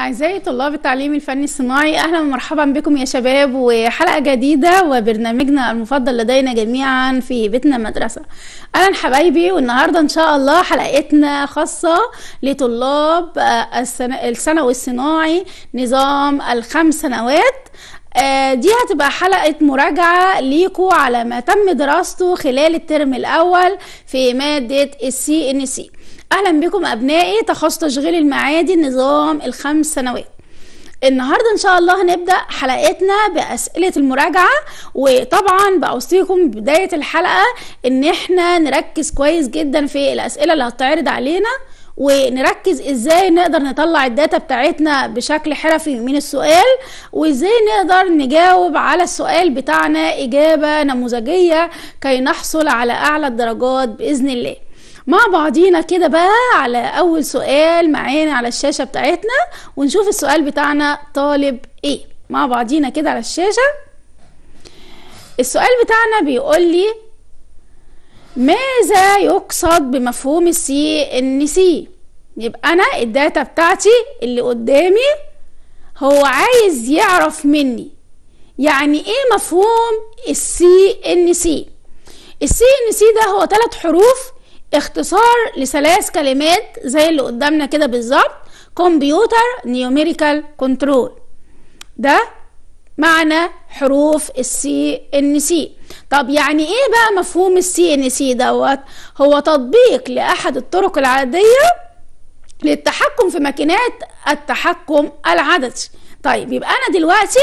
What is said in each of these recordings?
أعزائي طلاب التعليم الفني الصناعي أهلا ومرحبا بكم يا شباب وحلقة جديدة وبرنامجنا المفضل لدينا جميعا في بيتنا مدرسة أهلا حبايبي والنهاردة إن شاء الله حلقتنا خاصة لطلاب آه، السنة الثانوي الصناعي نظام الخمس سنوات آه، دي هتبقى حلقة مراجعة ليكوا على ما تم دراسته خلال الترم الأول في مادة السي ان سي أهلا بكم أبنائي تخصص تشغيل المعادن نظام الخمس سنوات النهارده ان شاء الله هنبدا حلقتنا باسئله المراجعه وطبعا باوصيكم بدايه الحلقه ان احنا نركز كويس جدا في الاسئله اللي هتعرض علينا ونركز ازاي نقدر نطلع الداتا بتاعتنا بشكل حرفي من السؤال وازاي نقدر نجاوب على السؤال بتاعنا اجابه نموذجيه كي نحصل على اعلى الدرجات باذن الله مع بعضينا كده بقى على اول سؤال معانا على الشاشه بتاعتنا ونشوف السؤال بتاعنا طالب ايه مع بعضينا كده على الشاشه السؤال بتاعنا بيقول لي ماذا يقصد بمفهوم السي ان سي يبقى انا الداتا بتاعتي اللي قدامي هو عايز يعرف مني يعني ايه مفهوم السي ان سي السي ان سي ده هو ثلاث حروف اختصار لثلاث كلمات زي اللي قدامنا كده بالظبط كمبيوتر نيوميريكال كنترول ده معنى حروف السي ان سي طب يعني ايه بقى مفهوم السي ان سي دوت هو تطبيق لاحد الطرق العاديه للتحكم في ماكينات التحكم العددي طيب يبقى انا دلوقتي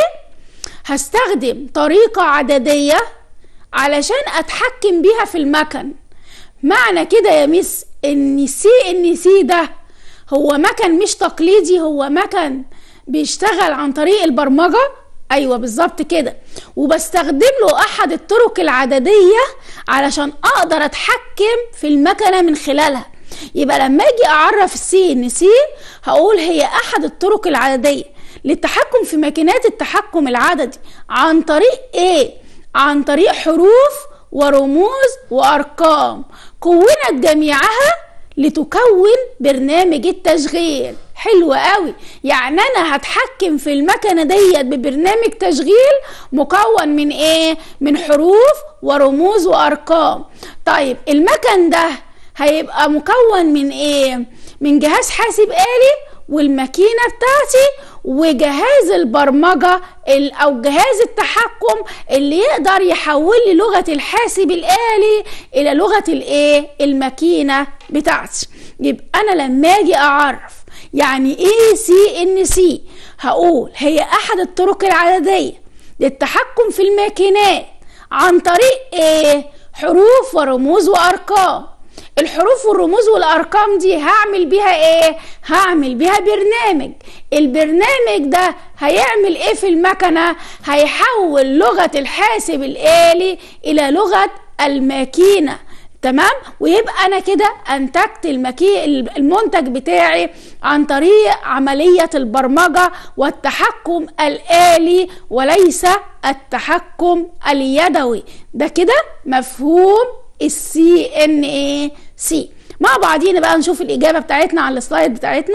هستخدم طريقه عدديه علشان اتحكم بيها في المكن معنى كده يا ميس ان سي ان سي ده هو مكن مش تقليدي هو مكن بيشتغل عن طريق البرمجه ايوه بالظبط كده وبستخدم له احد الطرق العدديه علشان اقدر اتحكم في المكنه من خلالها يبقى لما اجي اعرف السي ان سي هقول هي احد الطرق العدديه للتحكم في ماكينات التحكم العددي عن طريق ايه عن طريق حروف ورموز وارقام كونت جميعها لتكون برنامج التشغيل حلو قوي يعني انا هتحكم في المكنه ديت ببرنامج تشغيل مكون من ايه من حروف ورموز وارقام طيب المكن ده هيبقى مكون من ايه من جهاز حاسب آلي والماكينه بتاعتي وجهاز البرمجة أو جهاز التحكم اللي يقدر يحول لي لغة الحاسب الآلي إلى لغة الإيه؟ الماكينة بتاعتي يبقى أنا لما أجي أعرف يعني إيه سي إن سي هقول هي أحد الطرق العددية للتحكم في الماكينات عن طريق إيه؟ حروف ورموز وأرقام الحروف والرموز والارقام دي هعمل بيها ايه هعمل بيها برنامج البرنامج ده هيعمل ايه في المكنه هيحول لغه الحاسب الالي الى لغه الماكينه تمام ويبقى انا كده انتجت المكي المنتج بتاعي عن طريق عمليه البرمجه والتحكم الالي وليس التحكم اليدوي ده كده مفهوم السي ان اي سي مع بعضينا بقى نشوف الاجابه بتاعتنا على السلايد بتاعتنا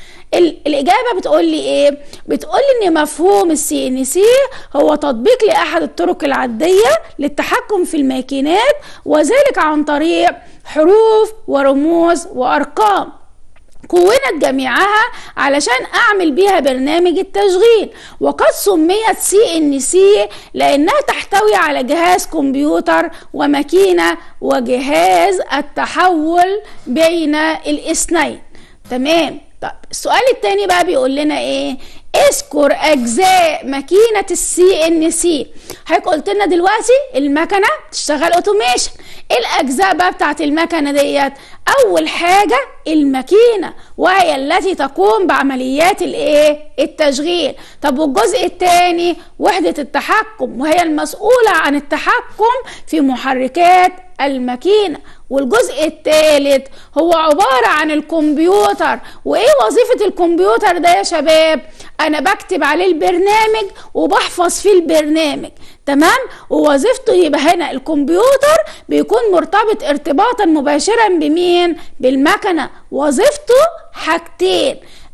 الاجابه بتقول لي ايه بتقول لي ان مفهوم السي ان سي هو تطبيق لاحد الطرق العاديه للتحكم في الماكينات وذلك عن طريق حروف ورموز وارقام كونت جميعها علشان اعمل بيها برنامج التشغيل وقد سميت سي ان سي لانها تحتوي على جهاز كمبيوتر وماكينه وجهاز التحول بين الاثنين تمام طب السؤال التاني بقى بيقول لنا ايه اذكر اجزاء ماكينه السي ان سي حضرتك قلت لنا دلوقتي المكنه تشتغل اوتوميشن ايه الاجزاء بقى بتاعت المكنه ديت اول حاجه الماكينه وهي التي تقوم بعمليات الايه التشغيل طب والجزء الثاني وحده التحكم وهي المسؤوله عن التحكم في محركات الماكينه والجزء الثالث هو عبارة عن الكمبيوتر وإيه وظيفة الكمبيوتر ده يا شباب أنا بكتب عليه البرنامج وبحفظ فيه البرنامج تمام ووظيفته يبقى هنا الكمبيوتر بيكون مرتبط ارتباطا مباشرا بمين بالمكنة وظيفته حاجتين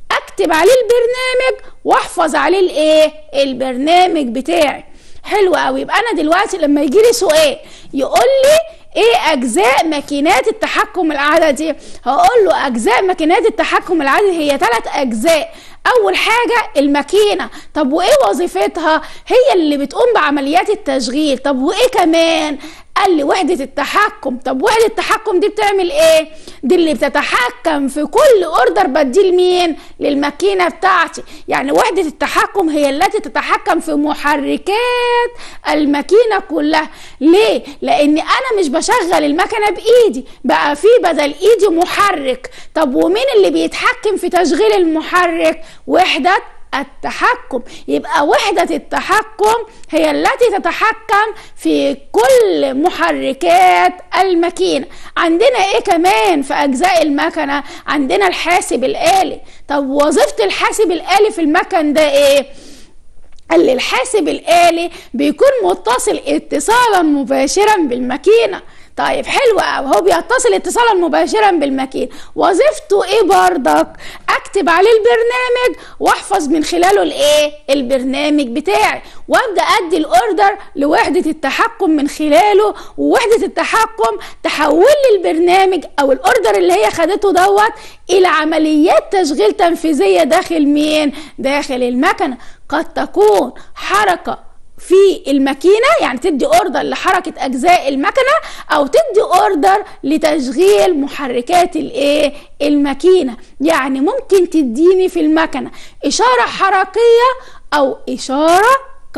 اكتب عليه البرنامج واحفظ عليه الايه البرنامج بتاعي حلو قوي يبقى انا دلوقتي لما يجي لي سؤال يقول لي ايه اجزاء ماكينات التحكم العددي هقول له اجزاء ماكينات التحكم العددي هي ثلاث اجزاء اول حاجه الماكينه طب وايه وظيفتها هي اللي بتقوم بعمليات التشغيل طب وايه كمان قال لي وحدة التحكم طب وحدة التحكم دي بتعمل ايه دي اللي بتتحكم في كل اوردر بديه لمين للماكينة بتاعتي يعني وحدة التحكم هي التي تتحكم في محركات الماكينة كلها ليه لان انا مش بشغل المكنة بايدي بقى في بدل ايدي محرك طب ومين اللي بيتحكم في تشغيل المحرك وحدة التحكم يبقى وحدة التحكم هي التي تتحكم في كل محركات الماكينة عندنا ايه كمان في اجزاء المكنة عندنا الحاسب الآلي طب وظيفة الحاسب الآلي في المكن ده ايه قال لي الحاسب الآلي بيكون متصل اتصالا مباشرا بالماكينة طيب حلو قوي هو بيتصل اتصالا مباشرا بالماكينه وظيفته ايه بردك اكتب عليه البرنامج واحفظ من خلاله الايه البرنامج بتاعي وابدا ادي الاوردر لوحده التحكم من خلاله ووحده التحكم تحول لي البرنامج او الاوردر اللي هي خدته دوت الى عمليات تشغيل تنفيذيه داخل مين داخل المكنه قد تكون حركه في الماكينة يعني تدي اوردر لحركة اجزاء المكنة او تدي اوردر لتشغيل محركات الايه الماكينة يعني ممكن تديني في المكنة اشارة حركية او اشارة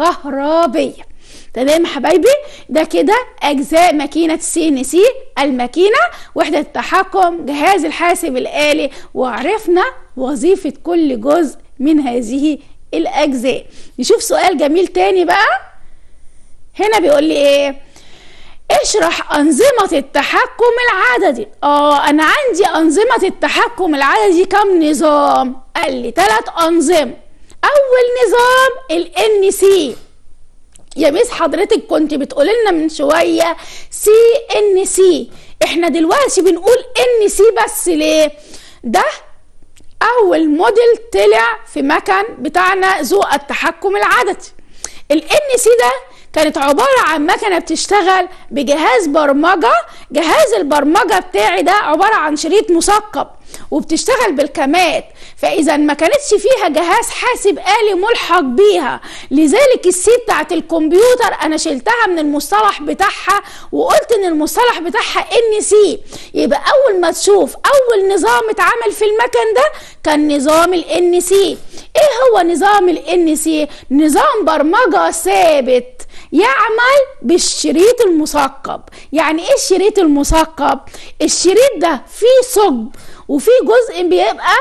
كهربية تمام حبايبي ده كده اجزاء ماكينه السي ان سي الماكينه وحده التحكم جهاز الحاسب الالي وعرفنا وظيفه كل جزء من هذه الاجزاء نشوف سؤال جميل تاني بقى هنا بيقول لي ايه اشرح أنظمة التحكم العددي اه أنا عندي أنظمة التحكم العددي كم نظام قال لي ثلاث أنظمة أول نظام ال NC يا ميس حضرتك كنت بتقول لنا من شوية سي ان سي احنا دلوقتي بنقول ان سي بس ليه ده اول موديل طلع في مكان بتاعنا ذو التحكم العددي الان سي ده كانت عبارة عن مكنة بتشتغل بجهاز برمجة جهاز البرمجة بتاعي ده عبارة عن شريط مثقب وبتشتغل بالكامات فاذا ما كانتش فيها جهاز حاسب آلي ملحق بيها لذلك السي بتاعت الكمبيوتر انا شلتها من المصطلح بتاعها وقلت ان المصطلح بتاعها ان سي يبقى اول ما تشوف اول نظام اتعمل في المكن ده كان نظام الان سي ايه هو نظام الان سي نظام برمجة ثابت يعمل بالشريط المثقب يعني ايه الشريط المثقب الشريط ده فيه ثقب وفي جزء بيبقى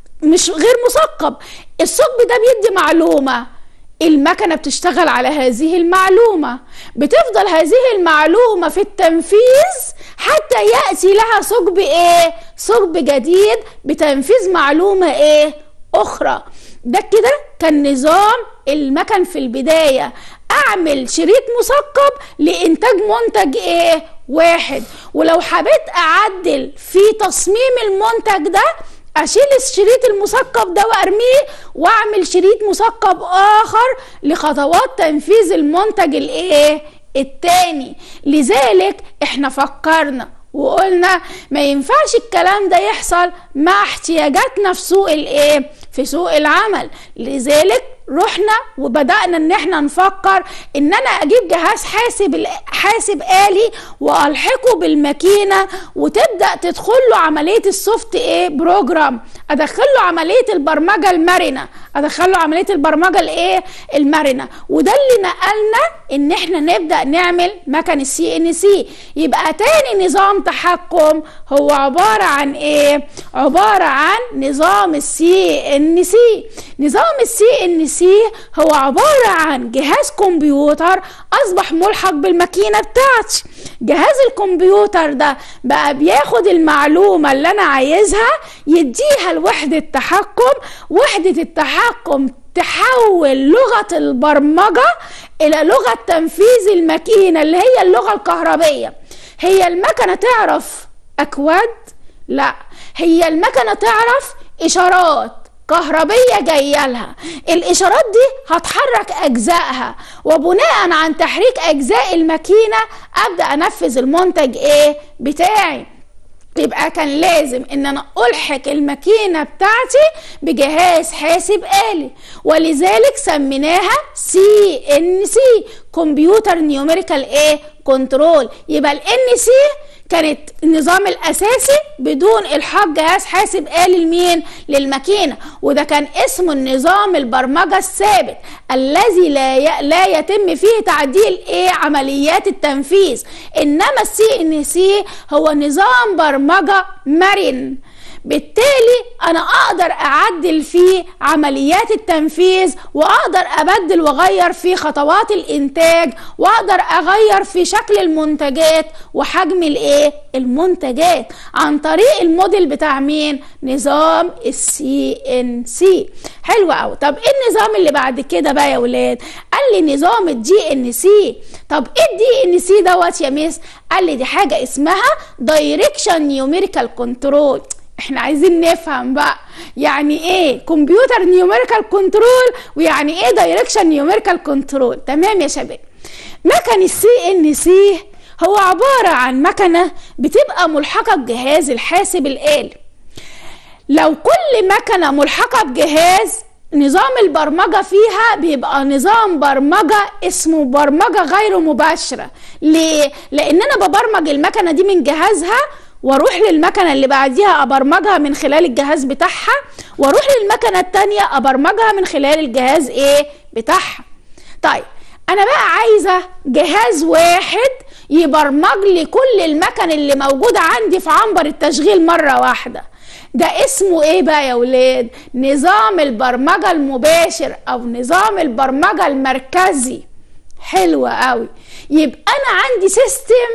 مش غير مثقب الثقب ده بيدي معلومه المكنه بتشتغل على هذه المعلومه بتفضل هذه المعلومه في التنفيذ حتى ياتي لها ثقب ايه ثقب جديد بتنفيذ معلومه ايه اخرى ده كده كان نظام المكن في البدايه اعمل شريط مثقب لانتاج منتج ايه واحد ولو حبيت اعدل في تصميم المنتج ده اشيل الشريط المثقب ده وارميه واعمل شريط مثقب اخر لخطوات تنفيذ المنتج الايه التاني لذلك احنا فكرنا وقلنا ما ينفعش الكلام ده يحصل مع احتياجاتنا في سوق الايه في سوق العمل لذلك رحنا وبدأنا ان احنا نفكر ان انا اجيب جهاز حاسب حاسب آلي والحقه بالماكينة وتبدأ تدخل له عملية السوفت ايه بروجرام ادخل له عملية البرمجة المرنة ادخل له عملية البرمجة الايه المرنة وده اللي نقلنا ان احنا نبدأ نعمل مكن السي ان سي يبقى تاني نظام تحكم هو عبارة عن ايه عبارة عن نظام السي ان سي نظام السي ان سي هو عبارة عن جهاز كمبيوتر أصبح ملحق بالماكينة بتاعتي جهاز الكمبيوتر ده بقى بياخد المعلومة اللي أنا عايزها يديها لوحدة التحكم وحدة التحكم تحول لغة البرمجة إلى لغة تنفيذ الماكينة اللي هي اللغة الكهربية هي المكنة تعرف أكواد؟ لا هي المكنة تعرف إشارات كهربية جاية لها الإشارات دي هتحرك أجزائها وبناء عن تحريك أجزاء الماكينة أبدأ أنفذ المنتج إيه بتاعي يبقى كان لازم ان انا الحق الماكينه بتاعتي بجهاز حاسب آلي ولذلك سميناها سي ان سي كمبيوتر نيوميريكال ايه كنترول يبقى الان سي كانت النظام الاساسي بدون الحاق جهاز حاسب آلي لمين للماكينه وده كان اسمه النظام البرمجه الثابت الذي لا ي... لا يتم فيه تعديل ايه عمليات التنفيذ انما السي ان سي هو نظام برمجه مرن بالتالي انا اقدر اعدل في عمليات التنفيذ واقدر ابدل واغير في خطوات الانتاج واقدر اغير في شكل المنتجات وحجم الايه المنتجات عن طريق الموديل بتاع مين نظام السي ان سي حلو قوي طب ايه النظام اللي بعد كده بقى يا ولاد قال لي نظام الدي ان سي طب ايه الدي ان سي دوت يا ميس قال لي دي حاجه اسمها دايركشن نيوميريكال كنترول احنا عايزين نفهم بقى يعني ايه كمبيوتر نيوميريكال كنترول ويعني ايه دايركشن نيوميريكال كنترول تمام يا شباب مكن السي ان سي هو عبارة عن مكنة بتبقى ملحقة بجهاز الحاسب الآلي لو كل مكنة ملحقة بجهاز نظام البرمجة فيها بيبقى نظام برمجة اسمه برمجة غير مباشرة ليه؟ لأن أنا ببرمج المكنة دي من جهازها واروح للمكنه اللي بعديها ابرمجها من خلال الجهاز بتاعها واروح للمكنه التانية ابرمجها من خلال الجهاز ايه بتاعها طيب انا بقى عايزه جهاز واحد يبرمج لي كل المكن اللي موجوده عندي في عنبر التشغيل مره واحده ده اسمه ايه بقى يا ولاد نظام البرمجه المباشر او نظام البرمجه المركزي حلو قوي يبقى انا عندي سيستم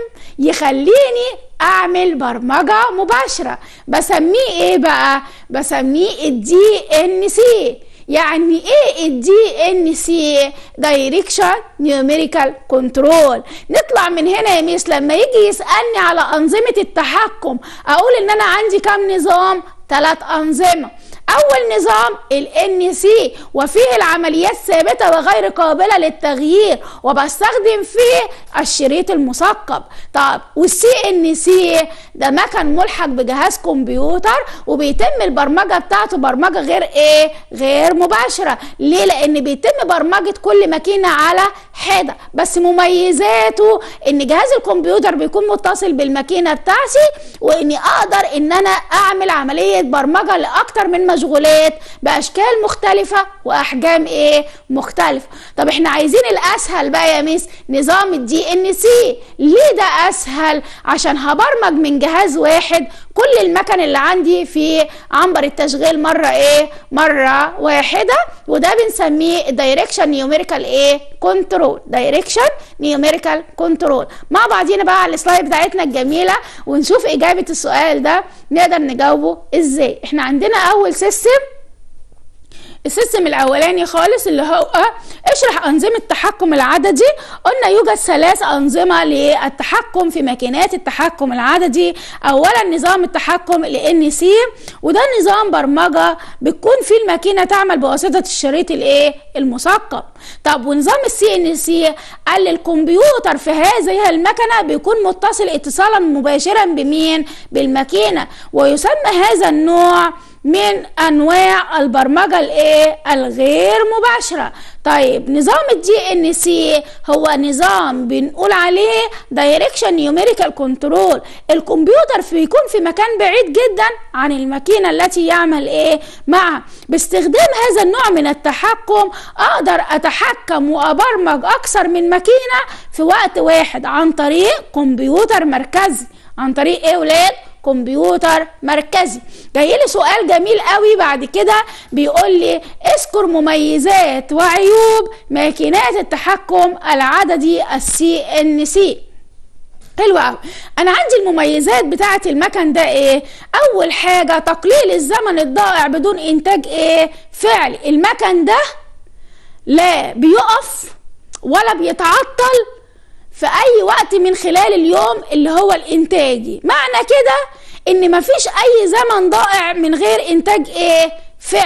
يخليني اعمل برمجه مباشره بسميه ايه بقى بسميه الدي ان سي يعني ايه الدي ان سي دايركشن نيوميريكال كنترول نطلع من هنا يا ميس لما يجي يسالني على انظمه التحكم اقول ان انا عندي كام نظام ثلاث انظمه اول نظام ال سي وفيه العمليات ثابته وغير قابله للتغيير وبستخدم فيه الشريط المثقب طب والسي ان سي ده مكن ملحق بجهاز كمبيوتر وبيتم البرمجه بتاعته برمجه غير ايه غير مباشره ليه لان بيتم برمجه كل ماكينه على حده بس مميزاته ان جهاز الكمبيوتر بيكون متصل بالماكينه بتاعتي واني اقدر ان انا اعمل عمليه برمجه لاكتر من مشغولات باشكال مختلفه واحجام ايه مختلفه طب احنا عايزين الاسهل بقى يا ميس نظام الدي ان سي ليه ده اسهل عشان هبرمج من جهاز واحد كل المكن اللي عندي في عنبر التشغيل مره ايه مره واحده وده بنسميه دايركشن نيوميريكال ايه كنترول دايركشن نيوميريكال كنترول مع بعضينا بقى على السلايد بتاعتنا الجميله ونشوف اجابه السؤال ده نقدر نجاوبه ازاي احنا عندنا اول سيستم السيستم الاولاني خالص اللي هو اشرح انظمه التحكم العددي قلنا يوجد ثلاث انظمه للتحكم في ماكينات التحكم العددي اولا نظام التحكم ال سي وده نظام برمجه بتكون فيه الماكينه تعمل بواسطه الشريط الايه المثقب طب ونظام السي ان سي قال الكمبيوتر في هذه المكنه بيكون متصل اتصالا مباشرا بمين بالماكينه ويسمى هذا النوع من انواع البرمجه الايه الغير مباشره طيب نظام الدي ان سي هو نظام بنقول عليه دايركشن نيوميريكال كنترول الكمبيوتر بيكون في مكان بعيد جدا عن الماكينه التي يعمل ايه معها باستخدام هذا النوع من التحكم اقدر اتحكم وابرمج اكثر من ماكينه في وقت واحد عن طريق كمبيوتر مركزي عن طريق ايه ولاد كمبيوتر مركزي جاي لي سؤال جميل قوي بعد كده بيقول لي اذكر مميزات وعيوب ماكينات التحكم العددي السي ان سي حلو قوي انا عندي المميزات بتاعه المكن ده ايه اول حاجه تقليل الزمن الضائع بدون انتاج ايه فعل المكن ده لا بيقف ولا بيتعطل في اي وقت من خلال اليوم اللي هو الانتاجي معنى كده ان مفيش اي زمن ضائع من غير انتاج ايه فعلي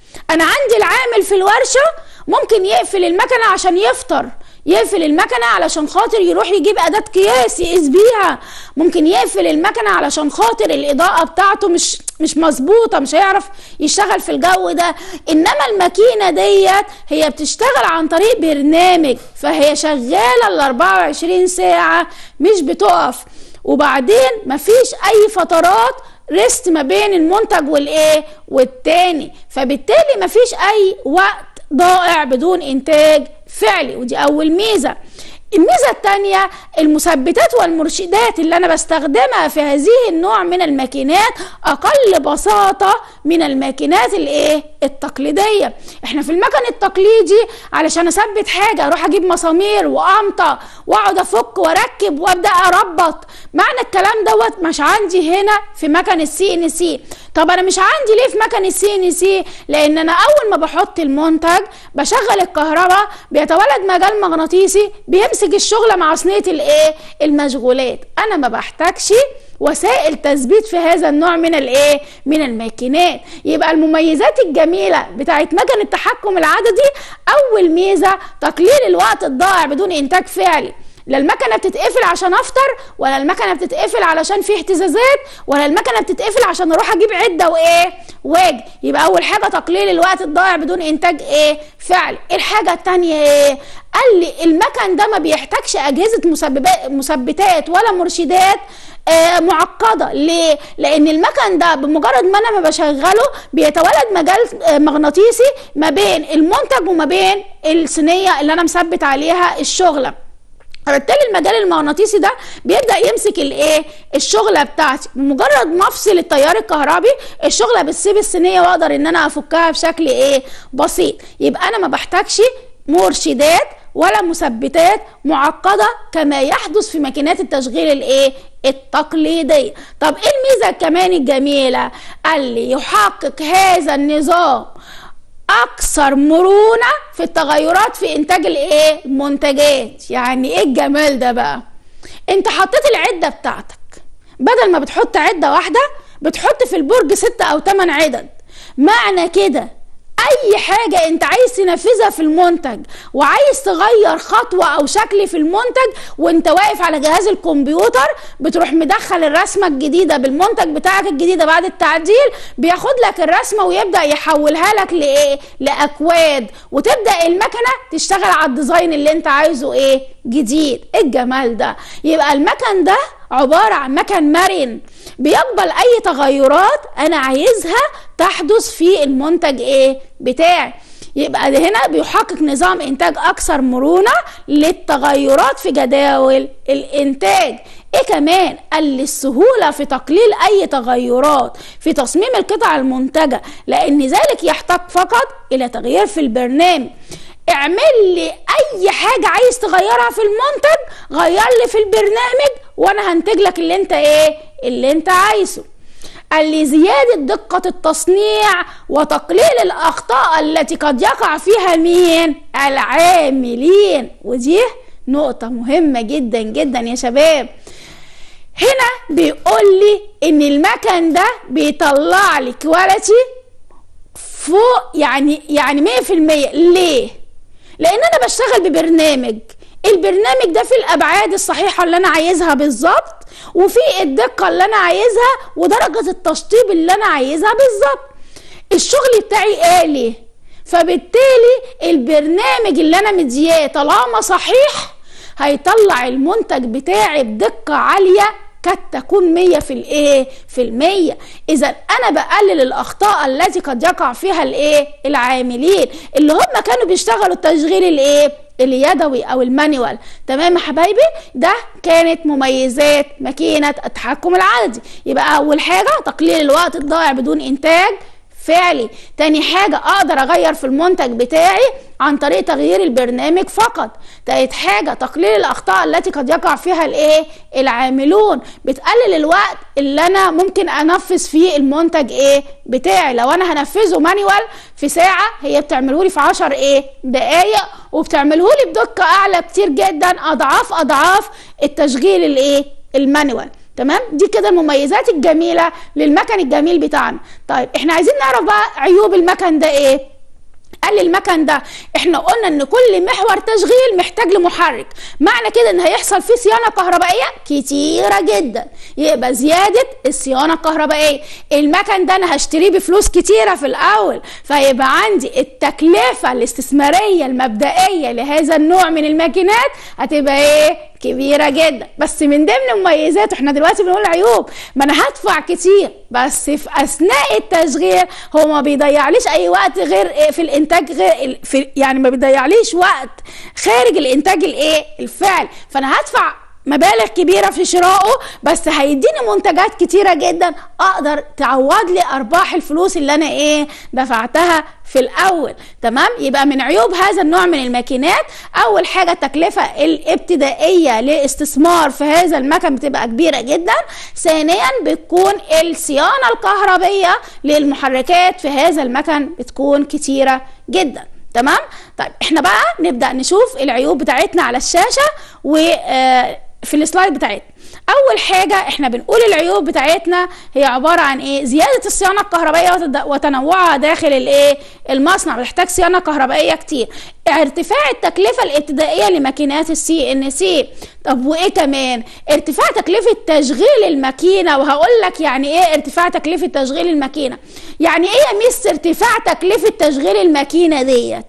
انا عندي العامل في الورشه ممكن يقفل المكنه عشان يفطر يقفل المكنه علشان خاطر يروح يجيب اداه قياس يقيس بيها ممكن يقفل المكنه علشان خاطر الاضاءه بتاعته مش مش مظبوطه مش هيعرف يشتغل في الجو ده انما الماكينه ديت هي بتشتغل عن طريق برنامج فهي شغاله ال 24 ساعه مش بتقف وبعدين مفيش اي فترات ريست ما بين المنتج والايه والتاني فبالتالي مفيش اي وقت ضائع بدون انتاج فعلي ودي اول ميزه الميزة الثانية المثبتات والمرشدات اللي أنا بستخدمها في هذه النوع من الماكينات أقل بساطة من الماكينات الإيه؟ التقليدية إحنا في المكن التقليدي علشان أثبت حاجة أروح أجيب مسامير وأمطة وأقعد أفك وأركب وأبدأ أربط معنى الكلام دوت مش عندي هنا في مكن السي إن سي طب انا مش عندي ليه في مكن السي ان سي لان انا اول ما بحط المنتج بشغل الكهرباء بيتولد مجال مغناطيسي بيمسك الشغله مع صينيه الايه المشغولات انا ما بحتاجش وسائل تثبيت في هذا النوع من الايه من الماكينات يبقى المميزات الجميله بتاعت مكن التحكم العددي اول ميزه تقليل الوقت الضائع بدون انتاج فعلي لا المكنه بتتقفل عشان افطر ولا المكنه بتتقفل علشان في اهتزازات ولا المكنه بتتقفل عشان اروح اجيب عده وايه واجي يبقى اول حاجه تقليل الوقت الضائع بدون انتاج ايه فعل الحاجه الثانيه ايه قال لي المكن ده ما بيحتاجش اجهزه مسببات مثبتات ولا مرشدات آه معقده ليه لان المكن ده بمجرد ما انا ما بشغله بيتولد مجال آه مغناطيسي ما بين المنتج وما بين الصينيه اللي انا مثبت عليها الشغله فبالتالي المجال المغناطيسي ده بيبدا يمسك الايه الشغله بتاعتي بمجرد ما افصل التيار الكهربي الشغله بتسيب الصينيه واقدر ان انا افكها بشكل ايه بسيط يبقى انا ما بحتاجش مرشدات ولا مثبتات معقده كما يحدث في ماكينات التشغيل الايه التقليديه طب ايه الميزه كمان الجميله قال لي يحقق هذا النظام اكثر مرونه في التغيرات في انتاج الايه المنتجات يعني ايه الجمال ده بقى انت حطيت العده بتاعتك بدل ما بتحط عده واحده بتحط في البرج ستة او تمن عدد معنى كده اي حاجة انت عايز تنفذها في المنتج وعايز تغير خطوة او شكل في المنتج وانت واقف على جهاز الكمبيوتر بتروح مدخل الرسمة الجديدة بالمنتج بتاعك الجديدة بعد التعديل بياخد لك الرسمة ويبدأ يحولها لك لايه لاكواد وتبدأ المكنة تشتغل على الديزاين اللي انت عايزه ايه جديد ايه الجمال ده يبقى المكن ده عبارة عن مكن مرن بيقبل اي تغيرات انا عايزها تحدث في المنتج ايه بتاعي يبقى هنا بيحقق نظام انتاج اكثر مرونه للتغيرات في جداول الانتاج ايه كمان قال لي السهوله في تقليل اي تغيرات في تصميم القطع المنتجه لان ذلك يحتاج فقط الى تغيير في البرنامج اعمل لي اي حاجه عايز تغيرها في المنتج غير لي في البرنامج وانا هنتج لك اللي انت ايه اللي انت عايزه قال لي زيادة دقة التصنيع وتقليل الأخطاء التي قد يقع فيها مين؟ العاملين ودي نقطة مهمة جدا جدا يا شباب هنا بيقول لي إن المكن ده بيطلع لي كواليتي فوق يعني يعني 100% ليه؟ لأن أنا بشتغل ببرنامج البرنامج ده في الابعاد الصحيحه اللي انا عايزها بالظبط وفي الدقه اللي انا عايزها ودرجه التشطيب اللي انا عايزها بالظبط الشغل بتاعي آلي فبالتالي البرنامج اللي انا مدياه طالما صحيح هيطلع المنتج بتاعي بدقه عاليه قد تكون مية في الايه في المية اذا انا بقلل الاخطاء التي قد يقع فيها الايه العاملين اللي هم كانوا بيشتغلوا التشغيل الايه اليدوي او المانيوال تمام يا حبايبي ده كانت مميزات ماكينه التحكم العددي يبقى اول حاجه تقليل الوقت الضائع بدون انتاج فعلي تاني حاجة اقدر اغير في المنتج بتاعي عن طريق تغيير البرنامج فقط تالت حاجة تقليل الاخطاء التي قد يقع فيها الايه العاملون بتقلل الوقت اللي انا ممكن انفذ فيه المنتج ايه بتاعي لو انا هنفذه مانيوال في ساعة هي بتعمله لي في 10 ايه دقايق وبتعمله لي بدقة اعلى كتير جدا اضعاف اضعاف التشغيل الايه المانيوال تمام دي كده المميزات الجميله للمكن الجميل بتاعنا طيب احنا عايزين نعرف بقى عيوب المكن ده ايه قال لي المكن ده احنا قلنا ان كل محور تشغيل محتاج لمحرك معنى كده ان هيحصل فيه صيانه كهربائيه كتيره جدا يبقى زياده الصيانه الكهربائيه المكن ده انا هشتريه بفلوس كتيره في الاول فيبقى عندي التكلفه الاستثماريه المبدئيه لهذا النوع من الماكينات هتبقى ايه كبيره جدا بس من ضمن مميزاته احنا دلوقتي بنقول عيوب ما انا هدفع كتير بس في اثناء التشغيل هو ما بيضيعليش اي وقت غير في الانتاج غير في يعني ما بيضيعليش وقت خارج الانتاج الايه الفعل فانا هدفع مبالغ كبيرة في شرائه بس هيديني منتجات كتيرة جدا اقدر تعوض لي ارباح الفلوس اللي انا ايه دفعتها في الاول تمام يبقى من عيوب هذا النوع من الماكينات اول حاجة التكلفة الابتدائية لاستثمار في هذا المكن بتبقى كبيرة جدا ثانيا بتكون الصيانة الكهربية للمحركات في هذا المكن بتكون كتيرة جدا تمام طيب احنا بقى نبدا نشوف العيوب بتاعتنا على الشاشه و في السلايد بتاعتنا اول حاجه احنا بنقول العيوب بتاعتنا هي عباره عن ايه زياده الصيانه الكهربائيه وتنوعها داخل الايه المصنع بتحتاج صيانه كهربائيه كتير ارتفاع التكلفه الابتدائيه لماكينات السي ان سي طب وايه كمان ارتفاع تكلفه تشغيل الماكينه وهقول لك يعني ايه ارتفاع تكلفه تشغيل الماكينه يعني ايه يا ميس ارتفاع تكلفه تشغيل الماكينه ديت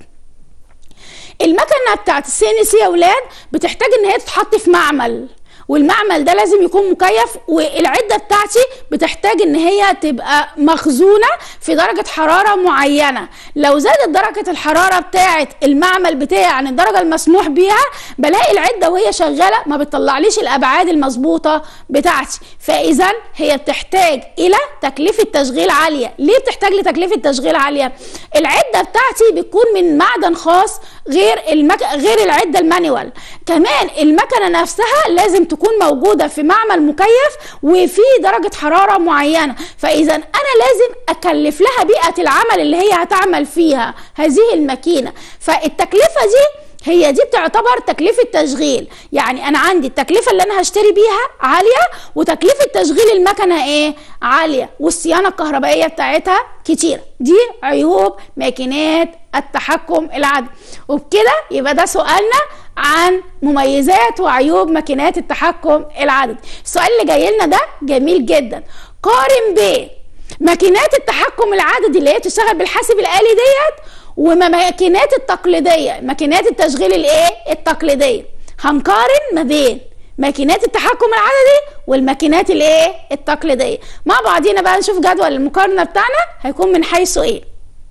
المكنه بتاعت السي ان سي يا اولاد بتحتاج ان هي تتحط في معمل والمعمل ده لازم يكون مكيف والعده بتاعتي بتحتاج ان هي تبقى مخزونه في درجه حراره معينه لو زادت درجه الحراره بتاعه المعمل بتاعي عن الدرجه المسموح بيها بلاقي العده وهي شغاله ما بتطلعليش الابعاد المظبوطه بتاعتي فاذا هي بتحتاج الى تكلفه تشغيل عاليه ليه بتحتاج لتكلفه تشغيل عاليه العده بتاعتي بتكون من معدن خاص غير المك... غير العده المانيوال كمان المكنه نفسها لازم تكون موجوده في معمل مكيف وفي درجه حراره معينه فاذا انا لازم اكلف لها بيئه العمل اللي هي هتعمل فيها هذه الماكينه فالتكلفه دي هي دي بتعتبر تكلفة تشغيل يعني أنا عندي التكلفة اللي أنا هشتري بيها عالية وتكلفة تشغيل المكنة إيه عالية والصيانة الكهربائية بتاعتها كتير دي عيوب ماكينات التحكم العدل وبكده يبقى ده سؤالنا عن مميزات وعيوب ماكينات التحكم العددي السؤال اللي جاي لنا ده جميل جدا قارن بين ماكينات التحكم العددي اللي هي بتشتغل بالحاسب الآلي ديت وماكينات التقليدية ماكينات التشغيل الايه التقليدية هنقارن ما بين ماكينات التحكم العددي والماكينات الايه التقليديه مع بعضينا بقى نشوف جدول المقارنه بتاعنا هيكون من حيث ايه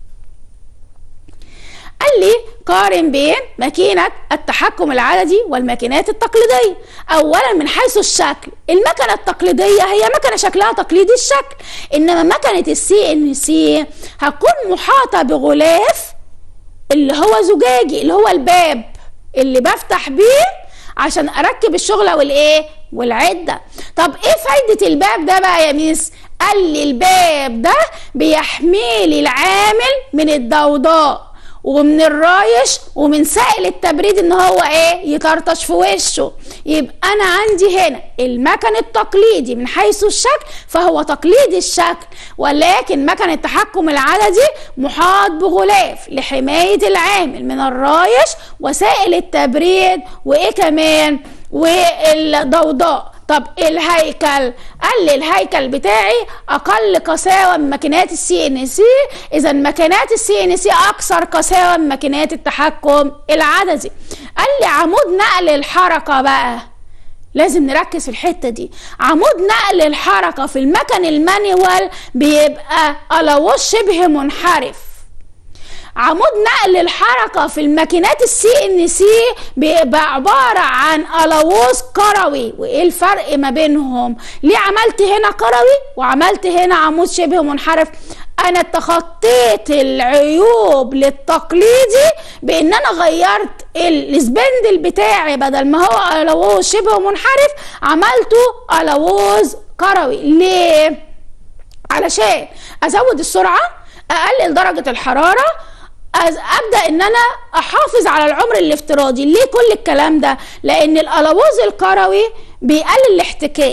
قال لي قارن بين ماكينة التحكم العددي والماكينات التقليدية أولا من حيث الشكل المكنة التقليدية هي مكنة شكلها تقليدي الشكل إنما مكنة السي ان سي هتكون محاطة بغلاف اللي هو زجاجي اللي هو الباب اللي بفتح بيه عشان اركب الشغله والايه والعده طب ايه فايده الباب ده بقى يا ميس قال لي الباب ده بيحمي لي العامل من الضوضاء ومن الرايش ومن سائل التبريد ان هو ايه يطرطش في وشه يبقى انا عندي هنا المكن التقليدي من حيث الشكل فهو تقليدي الشكل ولكن مكن التحكم العددي محاط بغلاف لحماية العامل من الرايش وسائل التبريد وايه كمان والضوضاء طب الهيكل قال لي الهيكل بتاعي اقل قساوه من ماكينات السي ان سي اذا ماكينات السي ان سي اكثر قساوه من ماكينات التحكم العددي قال لي عمود نقل الحركه بقى لازم نركز في الحته دي عمود نقل الحركه في المكن المانيوال بيبقى الوش شبه منحرف عمود نقل الحركة في الماكينات السي ان سي بيبقى عبارة عن ألووز كروي وايه الفرق ما بينهم ليه عملت هنا كروي وعملت هنا عمود شبه منحرف انا تخطيت العيوب للتقليدي بان انا غيرت السبندل بتاعي بدل ما هو ألووز شبه منحرف عملته ألووز كروي ليه علشان ازود السرعة اقلل درجة الحرارة ابدا ان انا احافظ على العمر الافتراضي ليه كل الكلام ده لان الالوز الكروي بيقلل الاحتكاك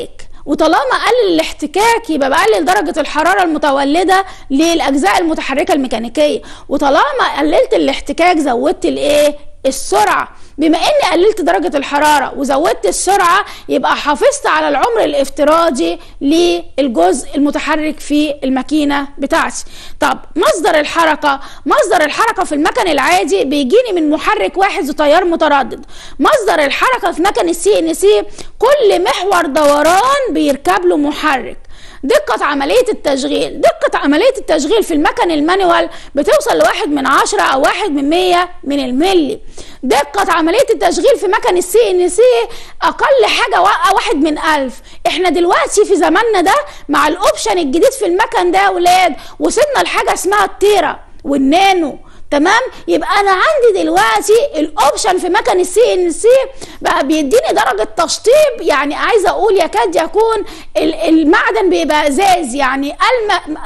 وطالما قلل الاحتكاك يبقى بقلل درجة الحرارة المتولدة للأجزاء المتحركة الميكانيكية وطالما قللت الاحتكاك زودت الايه السرعة بما اني قللت درجة الحرارة وزودت السرعة يبقى حافظت على العمر الافتراضي للجزء المتحرك في الماكينة بتاعتي طب مصدر الحركة مصدر الحركة في المكن العادي بيجيني من محرك واحد ذو تيار متردد مصدر الحركة في مكن السي ان سي كل محور دوران بيركب له محرك دقة عملية التشغيل دقة عملية التشغيل في المكن المانيوال بتوصل لواحد من عشرة أو واحد من مية من الملي دقة عملية التشغيل في مكن السي ان سي أقل حاجة واحد من ألف احنا دلوقتي في زماننا ده مع الأوبشن الجديد في المكن ده يا ولاد وصلنا لحاجة اسمها التيرا والنانو تمام يبقى انا عندي دلوقتي الاوبشن في مكن السي ان سي بقى بيديني درجه تشطيب يعني عايزه اقول يكاد يكون المعدن بيبقى ازاز يعني الم...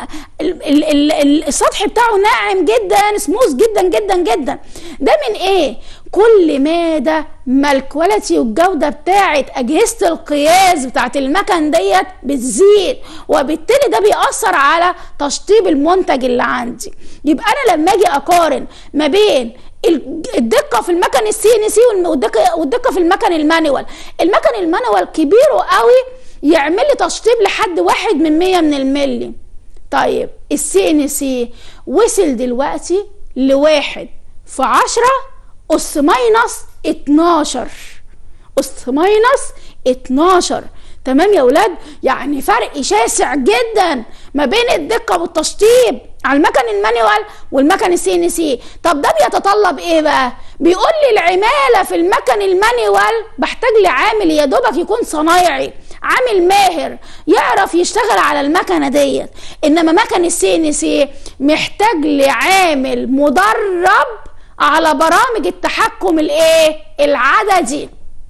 السطح بتاعه ناعم جدا سموث جدا جدا جدا ده من ايه كل مادة ما الكواليتي والجودة بتاعت أجهزة القياس بتاعت المكن ديت بتزيد وبالتالي ده بيأثر على تشطيب المنتج اللي عندي يبقى أنا لما أجي أقارن ما بين الدقه في المكن السي ان سي والدقه في المكن المانيوال المكن المانيوال كبير قوي يعمل لي تشطيب لحد واحد من مية من الملي طيب السي ان سي وصل دلوقتي لواحد في عشرة أس ماينس 12 أس ماينس 12 تمام يا ولاد يعني فرق شاسع جدا ما بين الدقة والتشطيب على المكن المانيوال والمكن السي ان سي طب ده بيتطلب ايه بقى بيقول لي العمالة في المكن المانيوال بحتاج لعامل يا دوبك يكون صنايعي عامل ماهر يعرف يشتغل على المكنه ديت انما مكن السي ان سي محتاج لعامل مدرب على برامج التحكم الايه العددي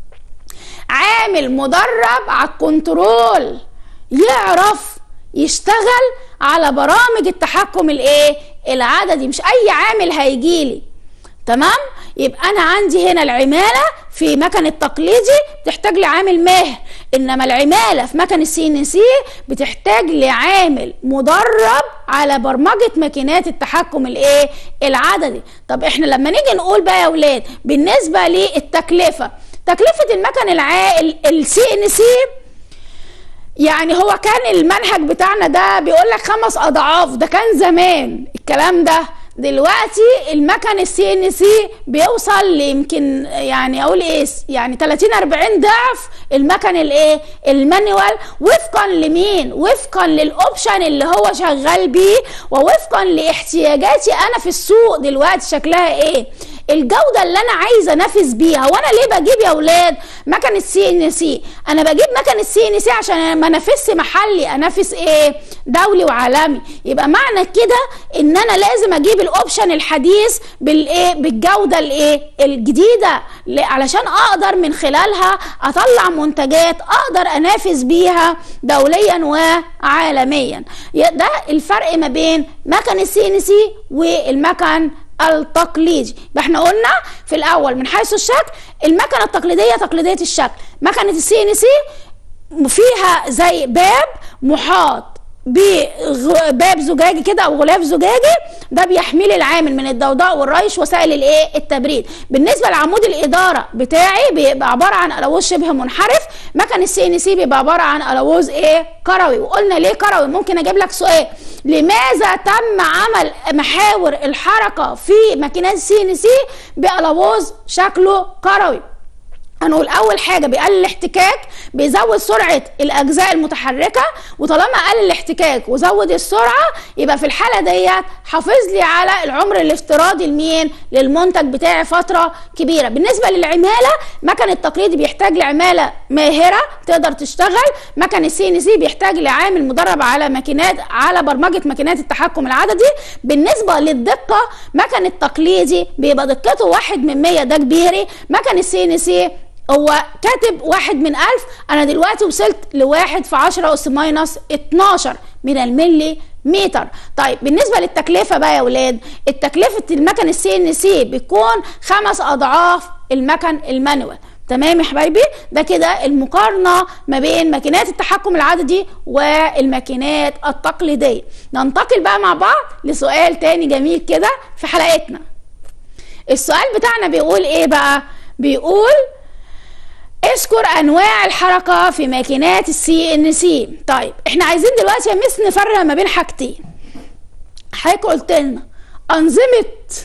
عامل مدرب على الكنترول يعرف يشتغل على برامج التحكم الايه العددي مش اي عامل هيجيلي تمام يبقى انا عندي هنا العماله في مكن التقليدي بتحتاج لعامل ماهر انما العماله في مكن السي ان سي بتحتاج لعامل مدرب على برمجه ماكينات التحكم الايه العددي طب احنا لما نيجي نقول بقى يا اولاد بالنسبه للتكلفه تكلفه المكن العائل السي ان سي يعني هو كان المنهج بتاعنا ده بيقول لك خمس اضعاف ده كان زمان الكلام ده دلوقتي المكن السي ان سي بيوصل ليمكن يعني اقول ايه يعني 30 40 ضعف المكن الايه المانيوال وفقا لمين وفقا للاوبشن اللي هو شغال بيه ووفقا لاحتياجاتي انا في السوق دلوقتي شكلها ايه الجوده اللي انا عايزه انافس بيها وانا ليه بجيب يا اولاد مكن السي ان سي انا بجيب مكن السي ان سي عشان ما انافسش محلي انافس ايه دولي وعالمي يبقى معنى كده ان انا لازم اجيب الاوبشن الحديث بالايه بالجوده الايه الجديده علشان اقدر من خلالها اطلع منتجات اقدر انافس بيها دوليا وعالميا ده الفرق ما بين مكن السي ان سي والمكن التقليدي يبقى احنا قلنا في الاول من حيث الشكل المكنه التقليديه تقليديه الشكل مكنه السي ان سي فيها زي باب محاط بباب زجاجي كده او غلاف زجاجي ده بيحمي لي العامل من الضوضاء والريش وسائل الايه التبريد بالنسبه لعمود الاداره بتاعي بيبقى عباره عن الوز شبه منحرف مكن السي ان سي بيبقى عباره عن الوز ايه كروي وقلنا ليه كروي ممكن اجيب لك سؤال لماذا تم عمل محاور الحركه في ماكينات السي ان سي بالوز شكله كروي هنقول اول حاجه بيقلل الاحتكاك بيزود سرعه الاجزاء المتحركه وطالما قلل الاحتكاك وزود السرعه يبقى في الحاله ديت حافظ لي على العمر الافتراضي لمين للمنتج بتاعي فتره كبيره بالنسبه للعماله مكن التقليدي بيحتاج لعماله ماهره تقدر تشتغل مكن السي ان سي بيحتاج لعامل مدرب على ماكينات على برمجه ماكينات التحكم العددي بالنسبه للدقه مكن التقليدي بيبقى دقته واحد من 100 ده كبيري مكن السي ان سي هو كاتب واحد من ألف أنا دلوقتي وصلت لواحد في عشرة أس ماينس 12 من الملي متر طيب بالنسبة للتكلفة بقى يا ولاد التكلفة المكن السي ان سي بيكون خمس أضعاف المكن المانوال تمام يا حبايبي ده كده المقارنه ما بين ماكينات التحكم العددي والماكينات التقليديه ننتقل بقى مع بعض لسؤال تاني جميل كده في حلقتنا السؤال بتاعنا بيقول ايه بقى بيقول اذكر انواع الحركه في ماكينات السي ان سي طيب احنا عايزين دلوقتي يا مس نفرق ما بين حاجتين حضرتك قلت لنا انظمه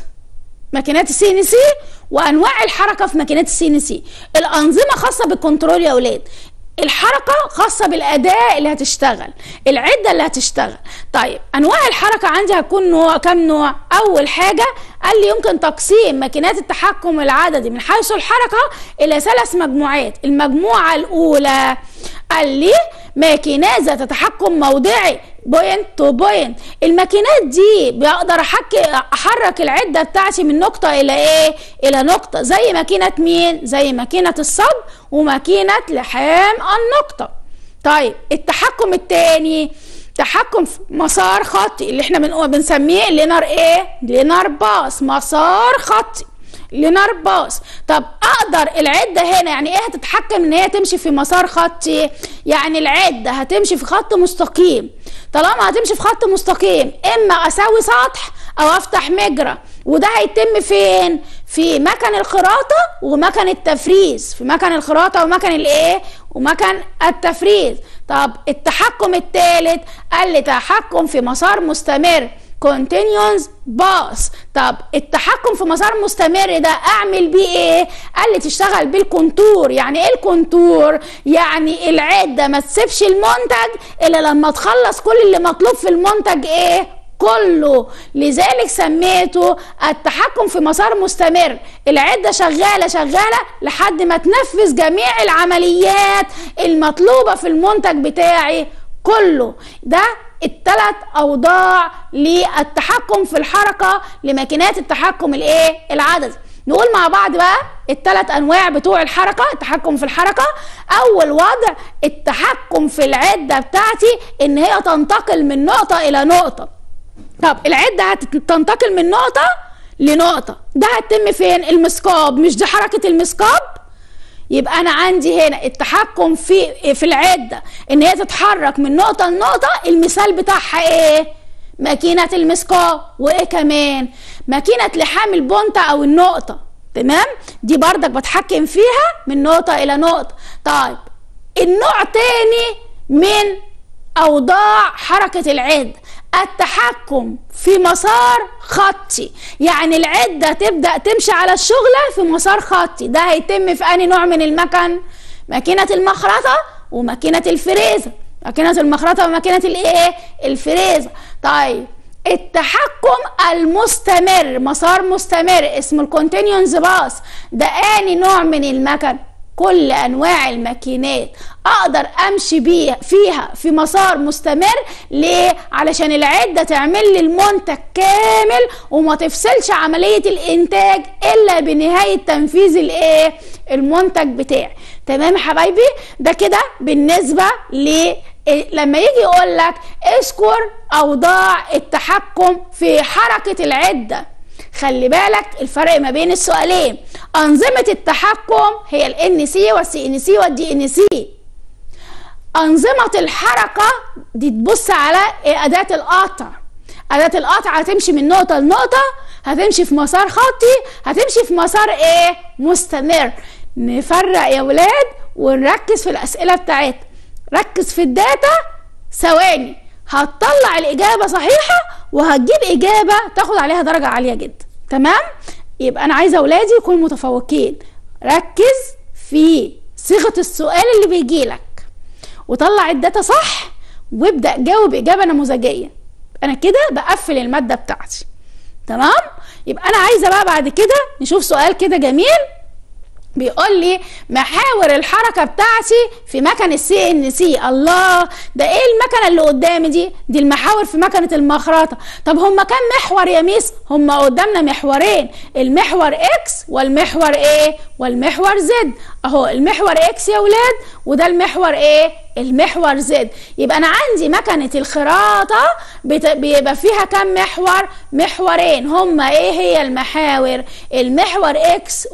ماكينات السي ان سي وانواع الحركه في ماكينات السي ان سي الانظمه خاصه بالكنترول يا اولاد الحركه خاصه بالاداء اللي هتشتغل العده اللي هتشتغل طيب انواع الحركه عندي هتكون نوع كم نوع اول حاجه قال لي يمكن تقسيم ماكينات التحكم العددي من حيث الحركه الى ثلاث مجموعات المجموعه الاولى قال لي ماكينات ذات تحكم موضعي بوينت تو بوينت الماكينات دي بقدر احرك العده بتاعتي من نقطه الى ايه الى نقطه زي ماكينه مين زي ماكينه الصب وماكينه لحام النقطه طيب التحكم الثاني تحكم في مسار خطي اللي احنا بنسميه لينار ايه لينار باس مسار خطي لينار باس طب اقدر العده هنا يعني ايه هتتحكم ان هي تمشي في مسار خطي يعني العده هتمشي في خط مستقيم طالما هتمشي في خط مستقيم اما اسوي سطح او افتح مجرى وده هيتم فين في مكن الخراطه ومكن التفريز في مكن الخراطه ومكن الايه ومكن التفريز طب التحكم الثالث قال لي تحكم في مسار مستمر continuous باص طب التحكم في مسار مستمر ده اعمل بيه ايه قال لي تشتغل بالكونتور يعني ايه الكونتور يعني العده ما تسيبش المنتج الا لما تخلص كل اللي مطلوب في المنتج ايه كله لذلك سميته التحكم في مسار مستمر العدة شغالة شغالة لحد ما تنفذ جميع العمليات المطلوبة في المنتج بتاعي كله ده الثلاث اوضاع للتحكم في الحركه لماكينات التحكم الايه العددي نقول مع بعض بقى الثلاث انواع بتوع الحركه التحكم في الحركه اول وضع التحكم في العده بتاعتي ان هي تنتقل من نقطه الى نقطه طب العده هتنتقل من نقطه لنقطه ده هتتم فين المسكاب مش دي حركه المسكاب يبقى انا عندي هنا التحكم في في العده ان هي تتحرك من نقطه لنقطه المثال بتاعها ايه ماكينه المسكاه وايه كمان ماكينه لحام البونتا او النقطه تمام دي بردك بتحكم فيها من نقطه الى نقطه طيب النوع تاني من اوضاع حركه العده التحكم في مسار خطي يعني العدة تبدأ تمشي على الشغلة في مسار خطي ده هيتم في أي نوع من المكن ماكينة المخرطة وماكينة الفريزة ماكينة المخرطة وماكينة الايه الفريزة طيب التحكم المستمر مسار مستمر اسمه الكونتينيونز باس ده اني نوع من المكن كل انواع الماكينات اقدر امشي بيها فيها في مسار مستمر ليه علشان العده تعمل لي المنتج كامل وما تفصلش عمليه الانتاج الا بنهايه تنفيذ الايه المنتج بتاعي تمام يا حبايبي ده كده بالنسبه ل لما يجي يقول لك اذكر اوضاع التحكم في حركه العده خلي بالك الفرق ما بين السؤالين أنظمة التحكم هي ال ان سي والسي ان سي والدي ان سي أنظمة الحركة دي تبص على أداة القطع أداة القطع هتمشي من نقطة لنقطة هتمشي في مسار خطي هتمشي في مسار ايه مستمر نفرق يا ولاد ونركز في الأسئلة بتاعتنا ركز في الداتا ثواني هتطلع الإجابة صحيحة وهتجيب إجابة تاخد عليها درجة عالية جدا تمام يبقى انا عايزه اولادي يكونوا متفوقين ركز في صيغه السؤال اللي بيجي لك وطلع الداتا صح وابدا جاوب اجابه نموذجيه انا كده بقفل الماده بتاعتي تمام يبقى انا عايزه بقى بعد كده نشوف سؤال كده جميل بيقول لي محاور الحركه بتاعتي في مكن السي ان سي الله ده ايه المكنه اللي قدامي دي دي المحاور في مكنه المخرطه طب هما كام محور يا ميس هما قدامنا محورين المحور اكس والمحور ايه والمحور زد اهو المحور اكس يا ولاد وده المحور ايه المحور زد يبقى انا عندي مكنه الخراطه بيبقى فيها كم محور محورين هما ايه هي المحاور المحور اكس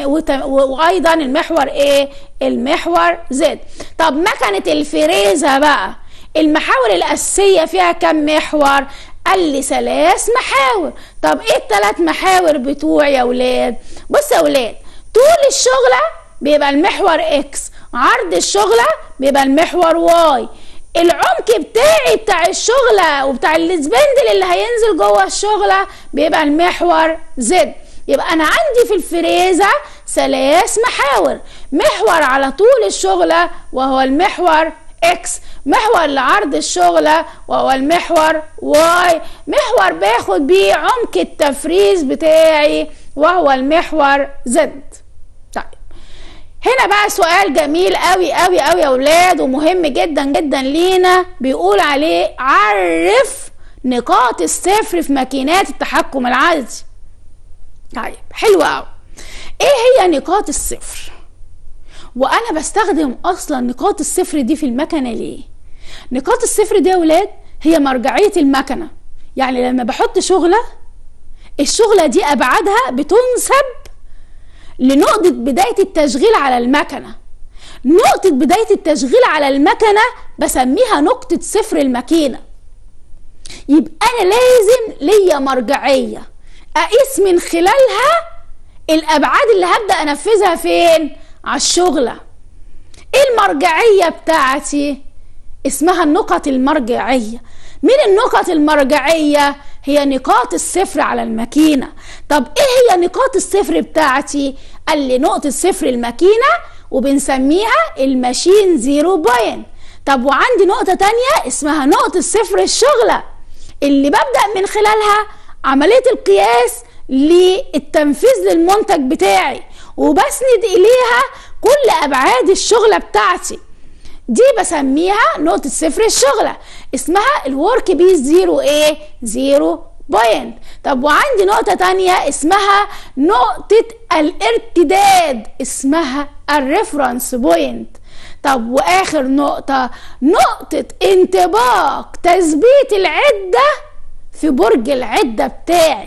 وايضا المحور ايه المحور زد طب مكنه الفريزه بقى المحاور الاساسيه فيها كم محور قال لي ثلاث محاور طب ايه الثلاث محاور بتوعي يا ولاد بص يا ولاد طول الشغله بيبقى المحور اكس عرض الشغله بيبقى المحور واي العمق بتاعي بتاع الشغله وبتاع السبندل اللي هينزل جوه الشغله بيبقى المحور زد يبقى انا عندي في الفريزه ثلاث محاور محور على طول الشغله وهو المحور اكس محور لعرض الشغلة وهو المحور واي محور باخد بيه عمق التفريز بتاعي وهو المحور زد طيب هنا بقى سؤال جميل قوي قوي قوي يا اولاد ومهم جدا جدا لينا بيقول عليه عرف نقاط الصفر في ماكينات التحكم العادي طيب حلو قوي ايه هي نقاط الصفر وانا بستخدم اصلا نقاط الصفر دي في المكنه ليه نقاط الصفر دي يا ولاد هي مرجعيه المكنه يعني لما بحط شغله الشغله دي ابعادها بتنسب لنقطه بدايه التشغيل على المكنه نقطه بدايه التشغيل على المكنه بسميها نقطه صفر الماكينه يبقى انا لازم ليا مرجعيه اقيس من خلالها الابعاد اللي هبدا انفذها فين على الشغله ايه المرجعيه بتاعتي اسمها النقط المرجعيه من النقط المرجعيه هي نقاط الصفر على الماكينه طب ايه هي نقاط الصفر بتاعتي قال لي نقطه صفر الماكينه وبنسميها الماشين زيرو بوينت طب وعندي نقطة تانية اسمها نقطة صفر الشغلة اللي ببدأ من خلالها عملية القياس للتنفيذ للمنتج بتاعي وبسند إليها كل أبعاد الشغلة بتاعتي دي بسميها نقطة صفر الشغلة اسمها الورك بيس زيرو ايه زيرو بوينت طب وعندي نقطة تانية اسمها نقطة الارتداد اسمها الريفرنس بوينت طب واخر نقطة نقطة انطباق تثبيت العدة في برج العدة بتاعي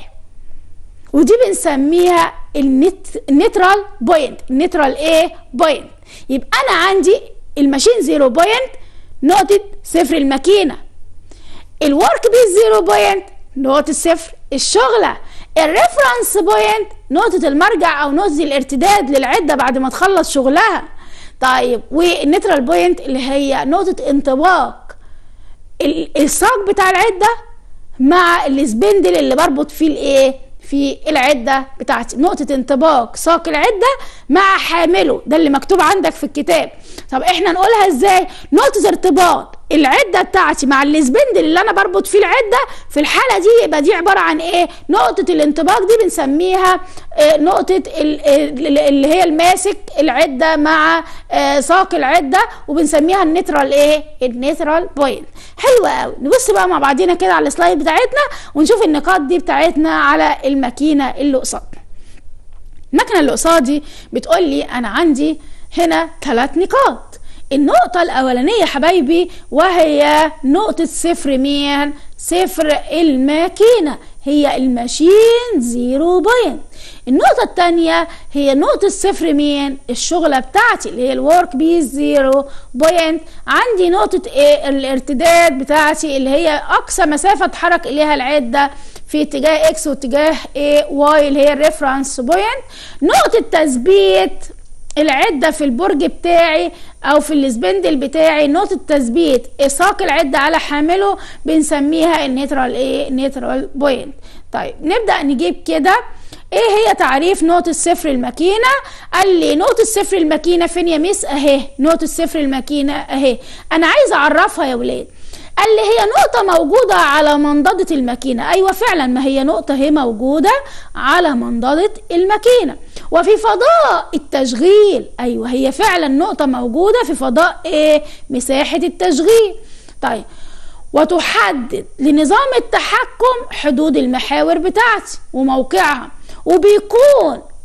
ودي بنسميها النت النيترال بوينت النيترال ايه بوينت يبقى انا عندي الماشين زيرو بوينت نقطة صفر الماكينة الورك بيس زيرو بوينت نقطة صفر الشغلة الريفرنس بوينت نقطة المرجع أو نقطة الارتداد للعدة بعد ما تخلص شغلها طيب والنيترال بوينت اللي هي نقطة انطباق الساق بتاع العدة مع السبندل اللي بربط فيه الايه في العدة بتاعتي نقطة انطباق ساق العدة مع حامله ده اللي مكتوب عندك في الكتاب طب احنا نقولها ازاي نقطة ارتباط العدة بتاعتي مع السبندل اللي انا بربط فيه العدة في الحالة دي يبقى دي عبارة عن ايه نقطة الانطباق دي بنسميها اه نقطة اللي هي الماسك العدة مع اه ساق العدة وبنسميها النيترال ايه النيترال بوينت حلوة قوي نبص بقى مع بعضينا كده على السلايد بتاعتنا ونشوف النقاط دي بتاعتنا على الماكينة اللي قصادنا الماكينة اللي قصادي بتقول لي انا عندي هنا ثلاث نقاط النقطة الأولانية حبايبي وهي نقطة صفر مين؟ صفر الماكينة هي الماشين زيرو بوينت النقطة الثانية هي نقطة صفر مين؟ الشغلة بتاعتي اللي هي الورك بيس زيرو بوينت عندي نقطة ايه الارتداد بتاعتي اللي هي أقصى مسافة اتحرك إليها العدة في اتجاه اكس واتجاه ايه واي اللي هي الريفرنس بوينت نقطة تثبيت العدة في البرج بتاعي او في السبندل بتاعي نقطة تثبيت اساق العدة على حامله بنسميها النيترال ايه نيترال بوينت طيب نبدأ نجيب كده ايه هي تعريف نقطة صفر الماكينة قال لي نقطة صفر الماكينة فين يا ميس اهي نقطة صفر الماكينة اهي انا عايزة اعرفها يا ولاد قال لي هي نقطة موجودة على منضدة الماكينة أيوة فعلا ما هي نقطة هي موجودة على منضدة الماكينة وفي فضاء التشغيل أيوة هي فعلا نقطة موجودة في فضاء إيه مساحة التشغيل طيب وتحدد لنظام التحكم حدود المحاور بتاعتي وموقعها وبيكون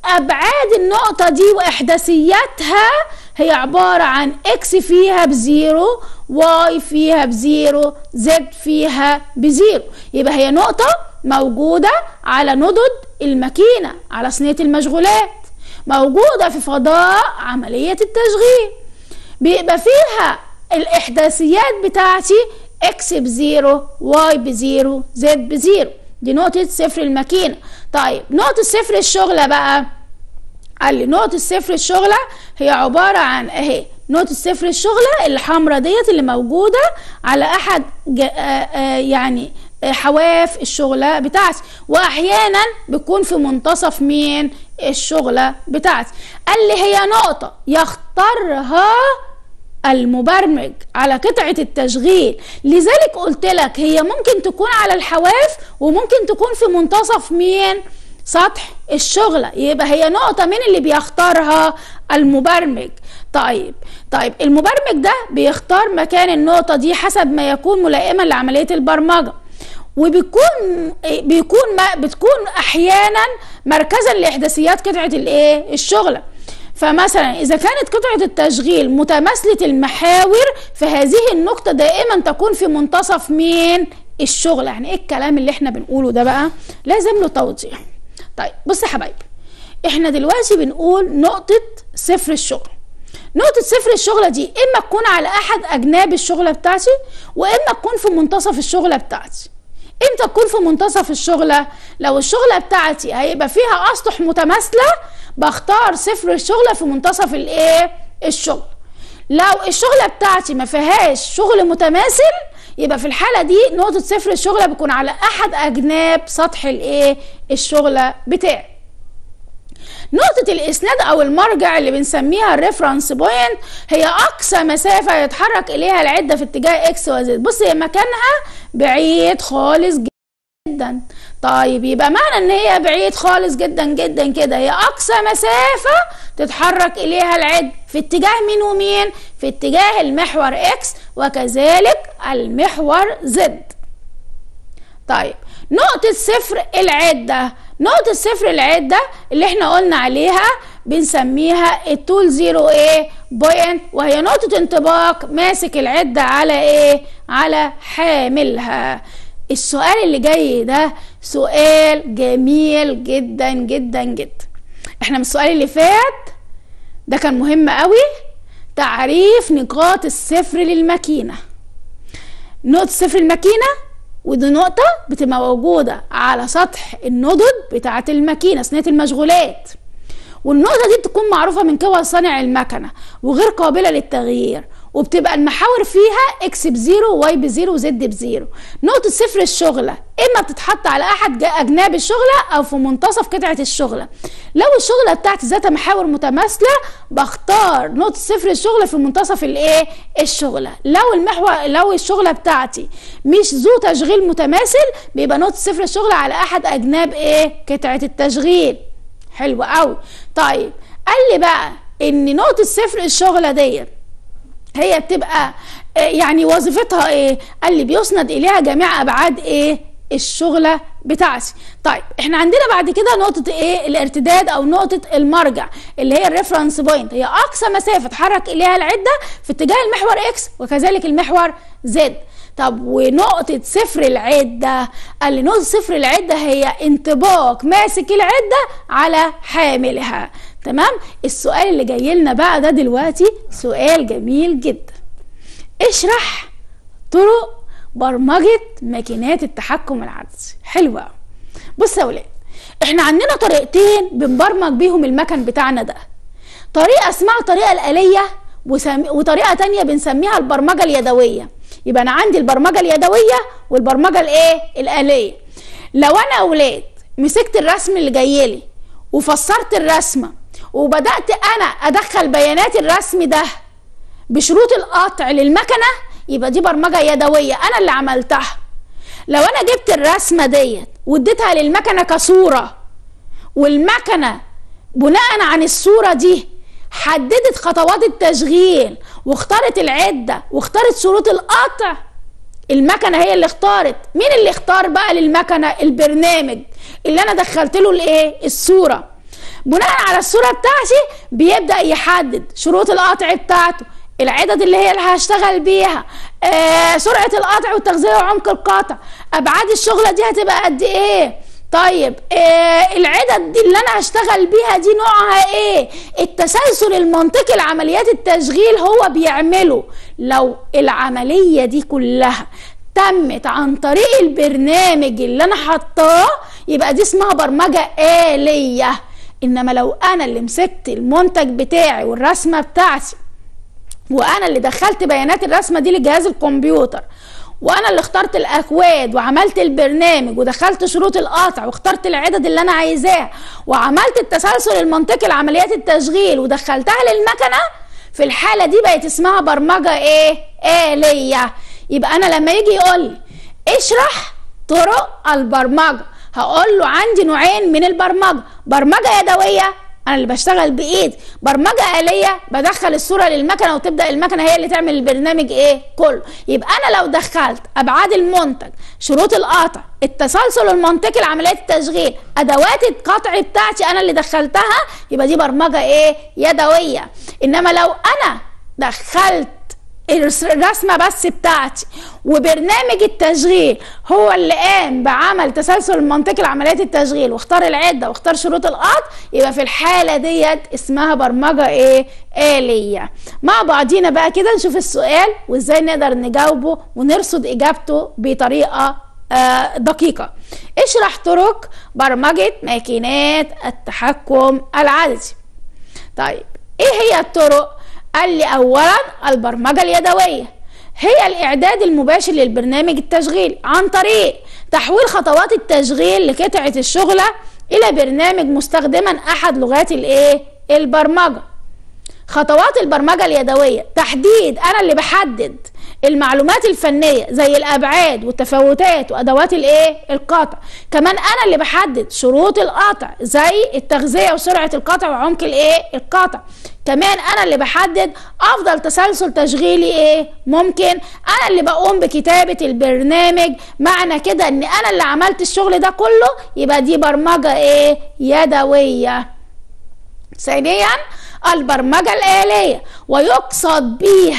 ابعاد النقطة دي واحداثياتها هي عبارة عن اكس فيها بزيرو واي فيها بزيرو زد فيها بزيرو يبقى هي نقطة موجودة على ندد الماكينة على صينية المشغولات موجودة في فضاء عملية التشغيل بيبقى فيها الإحداثيات بتاعتي اكس بزيرو واي بزيرو زد بزيرو دي نقطة صفر الماكينة طيب نقطة صفر الشغلة بقى قال لي نقطة صفر الشغلة هي عبارة عن اهي نقطة صفر الشغلة الحمراء ديت اللي موجودة على أحد آآ آآ يعني حواف الشغلة بتاعتي وأحيانا بتكون في منتصف مين الشغلة بتاعتي قال لي هي نقطة يختارها المبرمج على قطعة التشغيل لذلك قلت لك هي ممكن تكون على الحواف وممكن تكون في منتصف مين سطح الشغلة يبقى هي نقطة من اللي بيختارها المبرمج طيب طيب المبرمج ده بيختار مكان النقطة دي حسب ما يكون ملائما لعملية البرمجة وبيكون بيكون ما بتكون احيانا مركزا لاحداثيات قطعه الايه الشغله فمثلا اذا كانت قطعه التشغيل متماثله المحاور فهذه النقطه دائما تكون في منتصف مين الشغل يعني ايه الكلام اللي احنا بنقوله ده بقى لازم له توضيح طيب بص يا حبايبي احنا دلوقتي بنقول نقطه صفر الشغل نقطة صفر الشغلة دي إما تكون على أحد أجناب الشغلة بتاعتي وإما تكون في منتصف الشغلة بتاعتي امتى تكون في منتصف الشغلة لو الشغلة بتاعتي هيبقى فيها اسطح متماثلة بختار صفر الشغلة في منتصف الايه الشغل لو الشغلة بتاعتي ما فيهاش شغل متماثل يبقى في الحالة دي نقطة صفر الشغلة بتكون على احد اجناب سطح الايه الشغلة بتاعي نقطة الإسناد أو المرجع اللي بنسميها الريفرنس بوينت هي أقصى مسافة يتحرك إليها العدة في اتجاه إكس وزد بص هي مكانها بعيد خالص جدا طيب يبقى معنى إن هي بعيد خالص جدا جدا كده هي أقصى مسافة تتحرك إليها العدة في اتجاه مين ومين؟ في اتجاه المحور إكس وكذلك المحور زد طيب نقطة صفر العدة نقطة صفر العدة اللي احنا قلنا عليها بنسميها التول زيرو ايه بوينت وهي نقطة انطباق ماسك العدة على ايه على حاملها السؤال اللي جاي ده سؤال جميل جدا جدا جدا احنا من السؤال اللي فات ده كان مهم قوي تعريف نقاط الصفر للماكينة نقطة صفر الماكينة ودي نقطة بتبقى موجودة على سطح الندد بتاعة الماكينة صينية المشغولات والنقطة دي بتكون معروفة من قوى صانع المكنة وغير قابلة للتغيير وبتبقى المحاور فيها اكس بزيرو واي بزيرو وزد بزيرو نقطة صفر الشغلة اما بتتحط على احد اجناب الشغلة او في منتصف قطعة الشغلة لو الشغلة بتاعتي ذات محاور متماثلة بختار نقطة صفر الشغلة في منتصف الايه الشغلة لو المحور لو الشغلة بتاعتي مش ذو تشغيل متماثل بيبقى نقطة صفر الشغلة على احد اجناب ايه قطعة التشغيل حلو قوي طيب قال لي بقى ان نقطة صفر الشغلة ديت هي بتبقى يعني وظيفتها ايه قال لي بيسند اليها جميع ابعاد ايه الشغلة بتاعتي طيب احنا عندنا بعد كده نقطة ايه الارتداد او نقطة المرجع اللي هي الريفرنس بوينت هي اقصى مسافة تحرك اليها العدة في اتجاه المحور اكس وكذلك المحور زد طب ونقطة صفر العدة قال لي نقطة صفر العدة هي انطباق ماسك العدة على حاملها تمام السؤال اللي جاي لنا بقى ده دلوقتي سؤال جميل جدا اشرح طرق برمجة ماكينات التحكم العدسي حلوة بص يا ولاد احنا عندنا طريقتين بنبرمج بيهم المكن بتاعنا ده طريقة اسمها الطريقة الآلية وسم... وطريقة تانية بنسميها البرمجة اليدوية يبقى انا عندي البرمجة اليدوية والبرمجة الايه الآلية لو انا اولاد مسكت الرسم اللي جايلي وفسرت الرسمه وبدات انا ادخل بيانات الرسم ده بشروط القطع للمكنه يبقى دي برمجه يدويه انا اللي عملتها لو انا جبت الرسمه ديت واديتها للمكنه كصوره والمكنه بناء عن الصوره دي حددت خطوات التشغيل واختارت العده واختارت شروط القطع المكنه هي اللي اختارت مين اللي اختار بقى للمكنه البرنامج اللي انا دخلت له الايه الصوره بناء على الصوره بتاعتي بيبدا يحدد شروط القطع بتاعته العدد اللي هي اللي هشتغل بيها آه سرعه القطع والتغذيه وعمق القطع ابعاد الشغله دي هتبقى قد ايه طيب آه العدد دي اللي انا هشتغل بيها دي نوعها ايه التسلسل المنطقي لعمليات التشغيل هو بيعمله لو العمليه دي كلها تمت عن طريق البرنامج اللي انا حطاه يبقى دي اسمها برمجه آلية انما لو انا اللي مسكت المنتج بتاعي والرسمه بتاعتي وانا اللي دخلت بيانات الرسمه دي لجهاز الكمبيوتر وانا اللي اخترت الاكواد وعملت البرنامج ودخلت شروط القطع واخترت العدد اللي انا عايزاه وعملت التسلسل المنطقي لعمليات التشغيل ودخلتها للمكنه في الحاله دي بقت اسمها برمجه ايه آلية يبقى انا لما يجي يقول لي اشرح طرق البرمجه هقول له عندي نوعين من البرمجه برمجه يدويه انا اللي بشتغل بايدي برمجه آلية بدخل الصوره للمكنه وتبدا المكنه هي اللي تعمل البرنامج ايه كله يبقى انا لو دخلت ابعاد المنتج شروط القطع التسلسل المنطقي لعمليات التشغيل ادوات القطع بتاعتي انا اللي دخلتها يبقى دي برمجه ايه يدويه انما لو انا دخلت الرسمة بس بتاعتي وبرنامج التشغيل هو اللي قام بعمل تسلسل المنطقي لعمليات التشغيل واختار العدة واختار شروط القط يبقى في الحالة ديت اسمها برمجة ايه آلية مع بعضينا بقى كده نشوف السؤال وازاي نقدر نجاوبه ونرصد اجابته بطريقة آه دقيقة اشرح طرق برمجة ماكينات التحكم العددي طيب ايه هي الطرق قال لي اولا البرمجه اليدويه هي الاعداد المباشر للبرنامج التشغيل عن طريق تحويل خطوات التشغيل لقطعه الشغله الى برنامج مستخدما احد لغات الايه البرمجه خطوات البرمجه اليدويه تحديد انا اللي بحدد المعلومات الفنيه زي الابعاد والتفاوتات وادوات الايه القطع كمان انا اللي بحدد شروط القطع زي التغذيه وسرعه القطع وعمق الايه القطع كمان انا اللي بحدد افضل تسلسل تشغيلي ايه ممكن انا اللي بقوم بكتابه البرنامج معنى كده ان انا اللي عملت الشغل ده كله يبقى دي برمجه ايه يدويه ثانيا البرمجة الآلية ويقصد به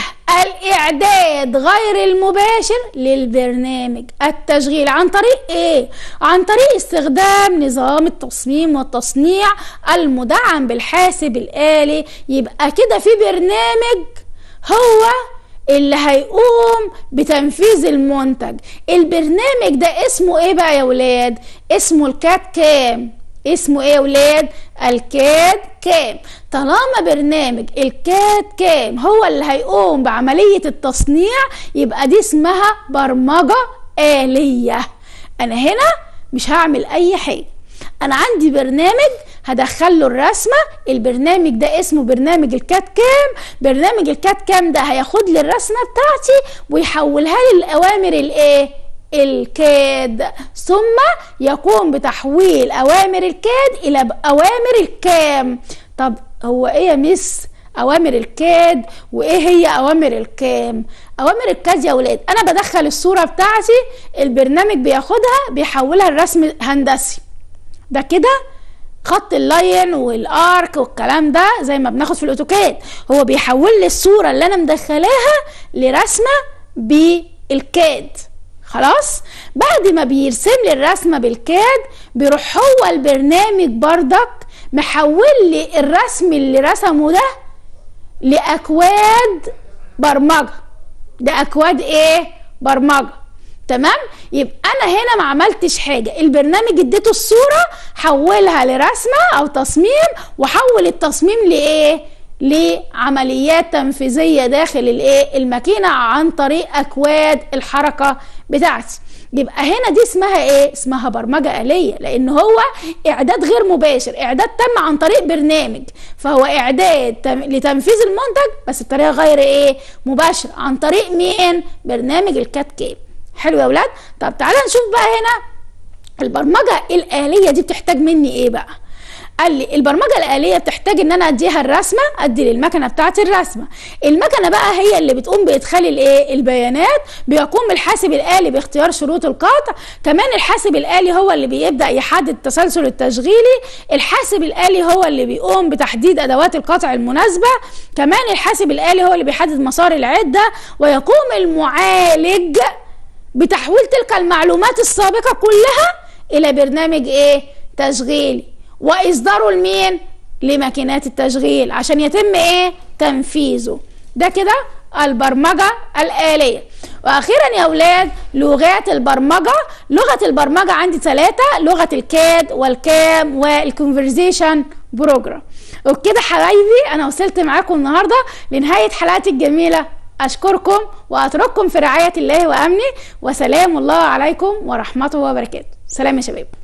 الإعداد غير المباشر للبرنامج التشغيل عن طريق إيه؟ عن طريق استخدام نظام التصميم والتصنيع المدعم بالحاسب الآلي يبقى كده في برنامج هو اللي هيقوم بتنفيذ المنتج البرنامج ده اسمه ايه بقى يا ولاد اسمه الكات كام اسمه ايه يا ولاد الكاد كام طالما برنامج الكاد كام هو اللي هيقوم بعملية التصنيع يبقى دي اسمها برمجة آلية انا هنا مش هعمل اي حاجة انا عندي برنامج هدخل له الرسمه البرنامج ده اسمه برنامج الكات كام برنامج الكات كام ده هياخد لي الرسمه بتاعتي ويحولها لي الاوامر الايه الكاد ثم يقوم بتحويل اوامر الكاد الى اوامر الكام طب هو ايه يا مس اوامر الكاد وايه هي اوامر الكام اوامر الكاد يا ولاد انا بدخل الصوره بتاعتي البرنامج بياخدها بيحولها لرسم هندسي ده كده خط اللاين والارك والكلام ده زي ما بناخد في الاوتوكاد هو بيحول لي الصوره اللي انا مدخلاها لرسمه بالكاد خلاص بعد ما بيرسم لي الرسمه بالكاد بيروح هو البرنامج بردك محول لي الرسم اللي رسمه ده لاكواد برمجه ده اكواد ايه برمجه تمام يبقى انا هنا ما عملتش حاجه البرنامج اديته الصوره حولها لرسمه او تصميم وحول التصميم لايه لعمليات تنفيذيه داخل الايه الماكينه عن طريق اكواد الحركه بتاعتي يبقى هنا دي اسمها ايه اسمها برمجه آلية لان هو اعداد غير مباشر اعداد تم عن طريق برنامج فهو اعداد تم... لتنفيذ المنتج بس بطريقه غير ايه مباشره عن طريق مين برنامج الكات كيب حلو يا ولاد طب تعالى نشوف بقى هنا البرمجه الآلية دي بتحتاج مني ايه بقى قال لي البرمجه الاليه بتحتاج ان انا اديها الرسمه ادي للمكنه بتاعتي الرسمه المكنه بقى هي اللي بتقوم بادخال الايه البيانات بيقوم الحاسب الالي باختيار شروط القطع كمان الحاسب الالي هو اللي بيبدا يحدد التسلسل التشغيلي الحاسب الالي هو اللي بيقوم بتحديد ادوات القطع المناسبه كمان الحاسب الالي هو اللي بيحدد مسار العده ويقوم المعالج بتحويل تلك المعلومات السابقه كلها الى برنامج ايه تشغيلي واصداره لمين لماكينات التشغيل عشان يتم ايه تنفيذه ده كده البرمجة الآلية وأخيرا يا أولاد لغات البرمجة لغة البرمجة عندي ثلاثة لغة الكاد والكام والكونفرزيشن بروجرام وبكده حبايبي أنا وصلت معاكم النهاردة لنهاية حلقتي الجميلة أشكركم وأترككم في رعاية الله وأمنه وسلام الله عليكم ورحمته وبركاته سلام يا شباب